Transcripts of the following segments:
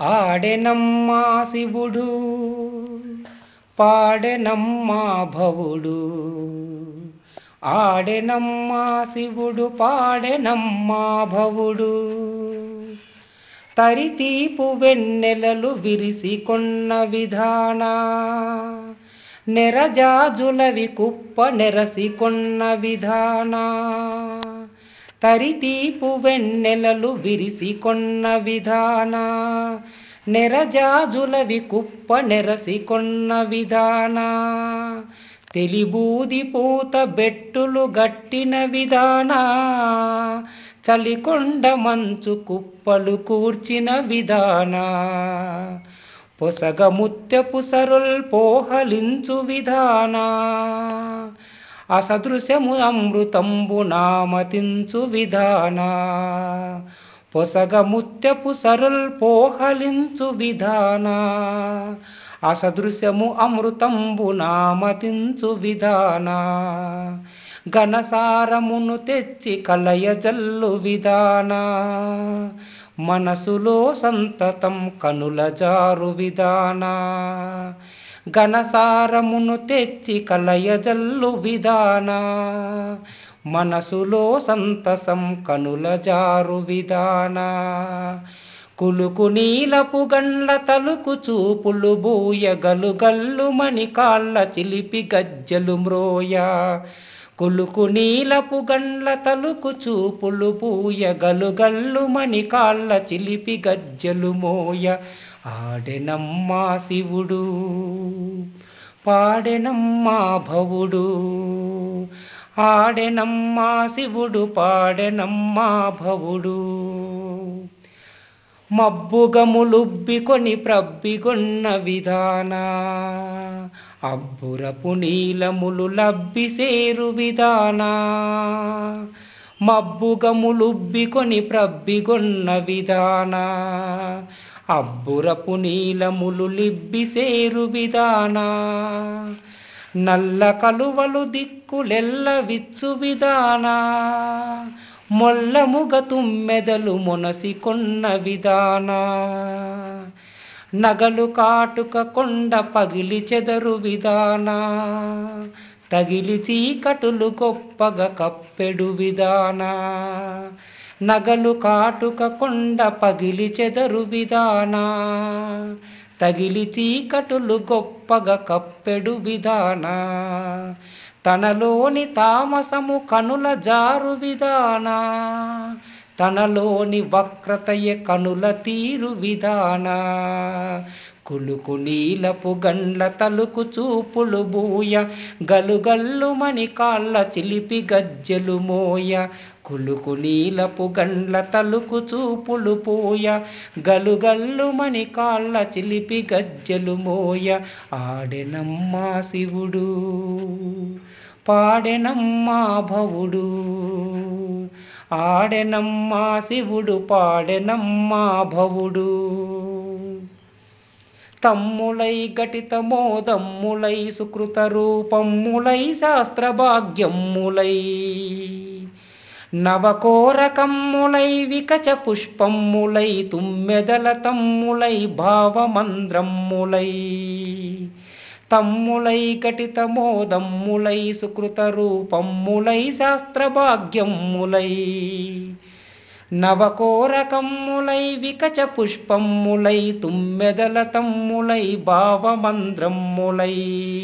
ఆడెనమ్మా శివుడు పాడెనమ్మా భవుడు ఆడెనమ్మా శివుడు పాడెనమ్మా భవుడు తరితీపు వెన్నెలలు విరిసి కొన్న విధాన నెరజాజులవి కుప్ప నెరసి కొన్న విధాన తరితీపు వెన్నెలలు విరిసి కొన్న విధాన నెరజాజులవి కుప్ప నెరసి కొన్న విధాన తెలిబూది పూత బెట్టులు గట్టిన విధాన చలికొండ మంచు కుప్పలు కూర్చిన విధాన పొసగ ముత్యపు సరుల్ పోహలించు విధాన అసదృశము అమృతంబు నామతించు విధాన పొసగ ముత్యపు సరుల్ పోహలించు విధాన అసదృశము అమృతంబు నామతించు విధాన ఘనసారమును తెచ్చి కలయజల్లు విధాన మనసులో సంతతం కనుల జారు విధాన ఘనసారమును తెచ్చి కలయజల్లు విధాన మనసులో సంతసం కనుల జారు విధాన కులుకు నీలపు గండ్ల తలుకు చూపులు బూయ గలు గల్లు మణి కాళ్ళ చిలిపి గజ్జలు మ్రోయ కులుకు నీలపు గండ్ల తలుకు చూపులు బూయ గలు గల్లు మణి కాళ్ళ చిలిపి గజ్జలు మోయ ఆడెనమ్మా శివుడు పాడెనమ్మా భవుడు ఆడెనమ్మా శివుడు పాడెనమ్మా భవుడు మబ్బుగములుబ్బికొని ప్రబ్బిగొన్న విధాన అబ్బురపు నీలములు లబ్బి సేరు విధాన మబ్బుగములుబ్బికొని ప్రబ్బిగొన్న విధాన అబ్బురపు నీలములు లిబ్బి సేరు విధాన నల్ల కలువలు దిక్కులెల్ల విచ్చు విధాన మొల్లముగ తుమ్మెదలు మొనసి కొన్న విధాన నగలు కాటుక కొండ పగిలి చెదరు విధాన తగిలి చీకటులు గొప్పగా కప్పెడు విధాన నగలు కాటుక కొండ పగిలి చెదరు విధాన తగిలి చీకటులు గొప్పగా కప్పెడు విధాన తనలోని తామసము కనుల జారు విధాన తనలోని వక్రతయ కనుల తీరు విధాన కులుకు నీలపు గండ్ల తలుకు చూపులు బూయ గలుగల్లు మణి కాళ్ళ చిలిపి గజ్జెలు మోయ కులుకు నీలపు గండ్ల తలుకు చూపులు పోయ గలుగల్లు మణి కాళ్ళ చిలిపి గజ్జెలు మోయ ఆడెనమ్మా శివుడు పాడెనమ్మా భవుడు ఆడెనమ్మా శివుడు పాడెనమ్మా భవుడు తమ్ములై ఘటిత మోదమ్ములై సుకృత రూపమ్ములై శాస్త్ర భాగ్యమ్ములై నవకోరకమ్ములై వికచ పుష్పమ్ములై తుమ్మెదల తమ్ములై భావమంద్రమ్ములై తమ్ములై ఘటిత మోదమ్ములై సుకృత రూపమ్ములై శాస్త్ర భాగ్యమ్ములై నవకోరకమ్ములై వికచ పుష్పమ్ములై తుమ్మెదల తమ్ములై భావమంద్రమ్ములై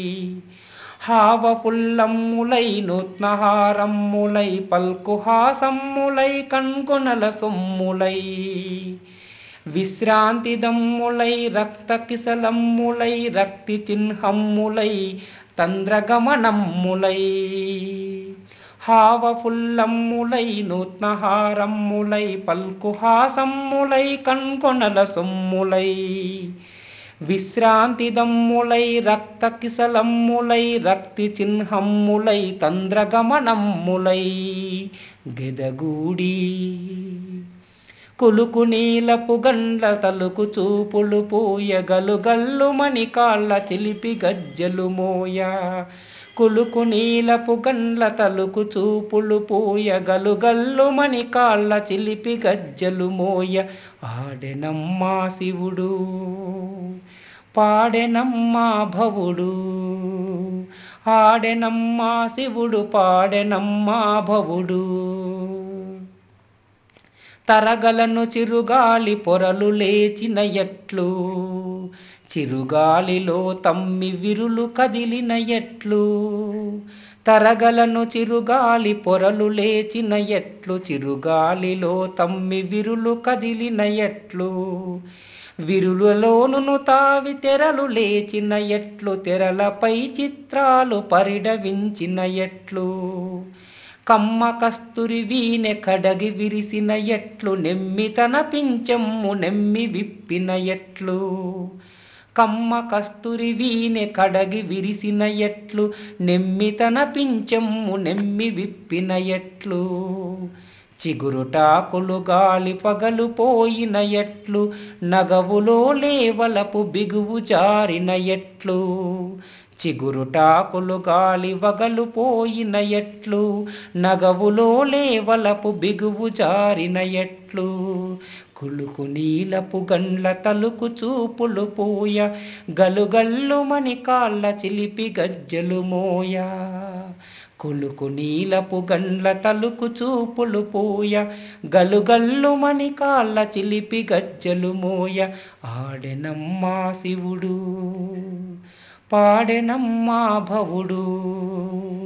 హావపుల్లమ్ములై నూత్నహారమ్ములై పల్కుహాసమ్ములై కన్గొనల సొమ్ములై విశ్రాంతిదమ్ములై రక్త కిసలమ్ములై రక్తి చిహ్నమ్ములై తంద్రగమనమ్ములై హావపుల్లమ్ములై నూత్నహారమ్ములై పల్కుహాసమ్ములై కన్కొనల సొమ్ములై విశ్రాంతిదమ్ములై రక్త కిసలమ్ములై రక్తి చిహ్నమ్ములై తంద్రగమనమ్ములై గెదగూడి కులుకు నీలపు గండ్ల తలుకు చూపులు పూయ గలు గల్లు మణి కాళ్ళ చిలిపి గజ్జలు మోయ కులుకు నీలపు గండ్ల తలుకు చూపులు పూయ గలుగల్లు మని కాళ్ళ చిలిపి గజ్జలు మోయ ఆడెనమ్మా శివుడు పాడెనమ్మా భవుడు ఆడెనమ్మా శివుడు పాడెనమ్మా భవుడు తరగలను చిరుగాలి పొరలు లేచిన ఎట్లు చిరుగాలిలో తమ్మి విరులు కదిలిన ఎట్లు తరగలను చిరుగాలి పొరలు లేచిన ఎట్లు చిరుగాలిలో తమ్మి విరులు కదిలిన ఎట్లు విరులలోను తావి తెరలు లేచిన ఎట్లు తెరలపై చిత్రాలు పరిడవించిన ఎట్లు కమ్మ కస్తురి వీనె కడగి విరిసిన ఎట్లు నెమ్మి తన పించమ్ము నెమ్మి విప్పిన ఎట్లు కమ్మ కస్తురి వీనె కడగి విరిసిన ఎట్లు నెమ్మి తన పించమ్ము నెమ్మి విప్పిన ఎట్లు చిగురుటాకులు గాలి పగలు పోయిన ఎట్లు నగవులో లేవలపు బిగువు జారిన ఎట్లు చిగురుటాకులు గాలి వగలు పోయిన ఎట్లు నగవులో లేవలపు బిగువు జారిన ఎట్లు కులుకు నీలపు గండ్ల తలుకు చూపులు పూయ గలుగల్లు మని కాళ్ళ చిలిపి గజ్జలు మోయ కులుకు నీలపు గండ్ల తలుకు చూపులు పూయ గలుగల్లు మని కాళ్ళ చిలిపి గజ్జలు మోయ ఆడెనమ్మా శివుడు పాడెనమ్మా భవుడు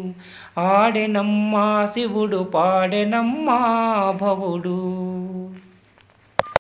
ఆడెనమ్మా శివుడు పాడెనమ్మా భవుడు